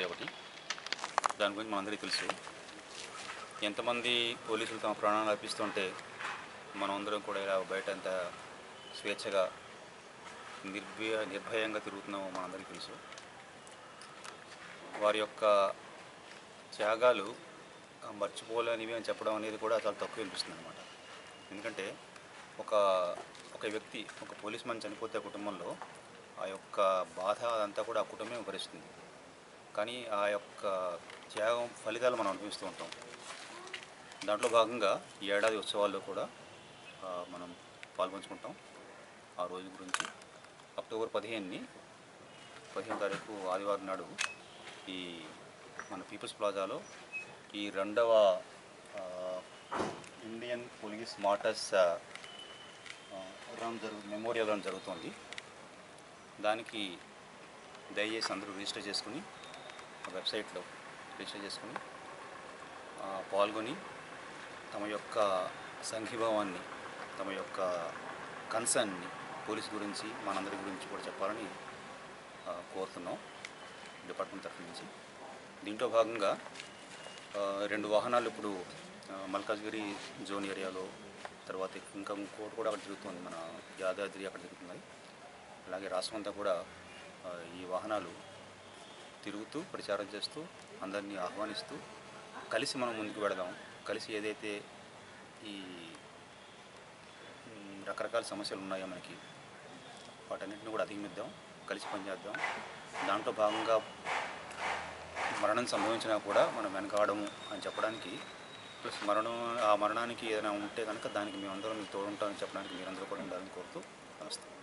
ఒకటి దాని గురించి మనందరికీ తెలుసు ఎంతమంది పోలీసులు తమ ప్రాణాలు అర్పిస్తుంటే మనం అందరం కూడా ఇలా బయట ఎంత స్వేచ్ఛగా నిర్భయ నిర్భయంగా తిరుగుతున్నామో మనందరికీ తెలుసు వారి యొక్క త్యాగాలు ఆ, మర్చిపోలేనివి అని చెప్పడం అనేది కూడా చాలా తక్కువ అనిపిస్తుంది అనమాట ఎందుకంటే ఒక ఒక వ్యక్తి ఒక పోలీస్ మ్యాన్ చనిపోతే ఆ కుటుంబంలో ఆ యొక్క బాధ అదంతా కూడా ఆ కుటుంబమే భరిస్తుంది కానీ ఆ యొక్క త్యాగం ఫలితాలు మనం అనుభవిస్తూ ఉంటాం దాంట్లో భాగంగా ఈ ఏడాది ఉత్సవాల్లో కూడా ఆ, మనం పాల్పంచుకుంటాం ఆ రోజు గురించి అక్టోబర్ పదిహేనుని పదిహేను తారీఖు ఆదివారం నాడు ఈ మన పీపుల్స్ ప్లాజాలో ఈ రెండవ ఆ, ఇండియన్ పోలీస్ మార్టర్స్ ఆ, రన్ జరుగు మెమోరియల్ రన్ జరుగుతోంది దానికి దయచేసి అందరూ రిజిస్టర్ చేసుకుని ఆ వెబ్సైట్లో రిజిస్టర్ చేసుకుని ఆ, పాల్గొని తమ యొక్క సంఘీభావాన్ని తమ యొక్క కన్సర్న్ని పోలీస్ గురించి మనందరి గురించి కూడా చెప్పాలని ఆ, కోరుతున్నాం డిపార్ట్మెంట్ తరఫు నుంచి దీంట్లో భాగంగా ఆ, రెండు వాహనాలు ఇప్పుడు ఆ, మల్కాజ్గిరి జోన్ ఏరియాలో తర్వాత ఇంకా ఇంకోటి కూడా అక్కడ జరుగుతుంది మన యాదాద్రి అక్కడ జరుగుతున్నాయి అలాగే రాష్ట్రం అంతా కూడా ఆ, ఈ వాహనాలు తిరుగుతూ ప్రచారం చేస్తూ అందరినీ ఆహ్వానిస్తూ కలిసి మనం ముందుకు వెళదాం కలిసి ఏదైతే ఈ మ్, రకరకాల సమస్యలు ఉన్నాయో మనకి వాటన్నిటిని కూడా అధిగమిద్దాం కలిసి పనిచేద్దాం దాంట్లో భాగంగా మరణం సంభవించినా కూడా మనం వెనకాడము అని చెప్పడానికి ప్లస్ మరణం ఆ మరణానికి ఏదైనా ఉంటే కనుక దానికి మేమందరం మీకు తోడుంటామని చెప్పడానికి మీరందరూ కూడా ఉండాలని కోరుతూ నమస్తే